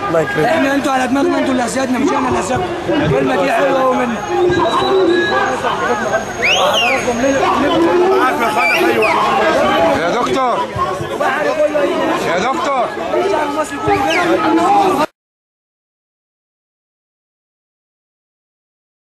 الله يكرمك احنا انتوا على دماغنا انتوا اللي اسيادنا مش احنا اللي اسيادكم الكلمه دي حلوه ومن يا دكتور يا دكتور الشعب المصري كله جاي